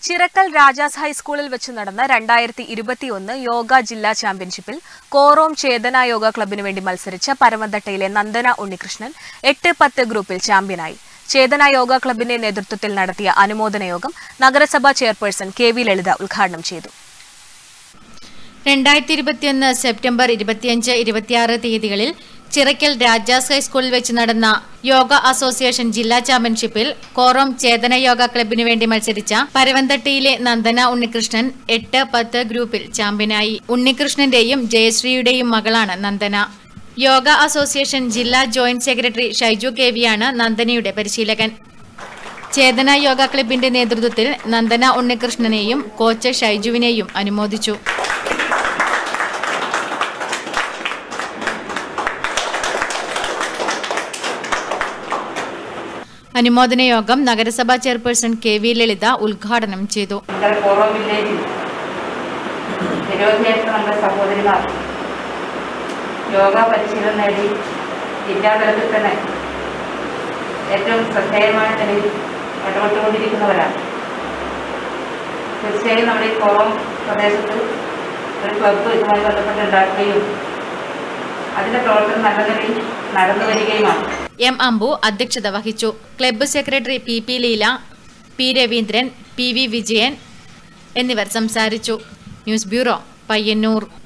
ചിറക്കൽ രാജാസ് ഹൈസ്കൂളിൽ വെച്ച് നടന്ന രണ്ടായിരത്തി ഇരുപത്തിയൊന്ന് യോഗ ജില്ലാ ചാമ്പ്യൻഷിപ്പിൽ കോറോം ചേതന യോഗ ക്ലബിനു വേണ്ടി മത്സരിച്ച പരമന്തട്ടയിലെ നന്ദന ഉണ്ണികൃഷ്ണൻ എട്ട് പത്ത് ഗ്രൂപ്പിൽ ചാമ്പ്യനായി ചേതന യോഗ ക്ലബിന്റെ നേതൃത്വത്തിൽ നടത്തിയ അനുമോദന യോഗം നഗരസഭാ ചെയർപേഴ്സൺ കെ വി ലളിത ഉദ്ഘാടനം ചെയ്തു രണ്ടായിരത്തി ഇരുപത്തിയൊന്ന് സെപ്റ്റംബർ ഇരുപത്തിയഞ്ച് ഇരുപത്തിയാറ് തീയതികളിൽ ചിറക്കൽ രാജാസ് ഹൈസ്കൂളിൽ വെച്ച് നടന്ന യോഗ അസോസിയേഷൻ ജില്ലാ ചാമ്പ്യൻഷിപ്പിൽ കോറോം ചേതന യോഗ ക്ലബിനു വേണ്ടി മത്സരിച്ച പരവന്തട്ടിയിലെ നന്ദന ഉണ്ണികൃഷ്ണൻ എട്ട് പത്ത് ഗ്രൂപ്പിൽ ചാമ്പ്യനായി ഉണ്ണികൃഷ്ണന്റെയും ജയശ്രീയുടെയും മകളാണ് നന്ദന യോഗ അസോസിയേഷൻ ജില്ലാ ജോയിന്റ് സെക്രട്ടറി ഷൈജു കെ വിയാണ് നന്ദനയുടെ പരിശീലകൻ ചേതന യോഗ ക്ലബിന്റെ നേതൃത്വത്തിൽ നന്ദന ഉണ്ണികൃഷ്ണനെയും കോച്ച് ഷൈജുവിനെയും അനുമോദിച്ചു അനുമോദന യോഗം നഗരസഭാ ചെയർപേഴ്സൺ കെ വി ലളിത ഉദ്ഘാടനം ചെയ്തു നമ്മുടെ കോറോ വില്ലേജിൽ നിരവധിയായിട്ട് നമ്മുടെ സഹോദരിമാർ യോഗ പരിശീലനം നേടി ജില്ലാതലത്തിൽ തന്നെ ഏറ്റവും ശ്രദ്ധേയമായ നിലയിൽ ഇടപെട്ടുകൊണ്ടിരിക്കുന്നവരാണ് തീർച്ചയായും നമ്മുടെ ഈ കോറോം പ്രദേശത്ത് ഒരു ക്ലബ്ബ് ഇതുമായി ബന്ധപ്പെട്ട് ഉണ്ടാക്കുകയും അതിൻ്റെ പ്രവർത്തനം നല്ല നിലയിൽ നടന്നു വരികയുമാണ് എം അമ്പു അധ്യക്ഷത വഹിച്ചു club secretary P P Leela P Raveendran P V Vijayan എന്നിവർ സംസാരിച്ചു ന്യൂസ് ബ്യൂറോ പയ്യന്നൂർ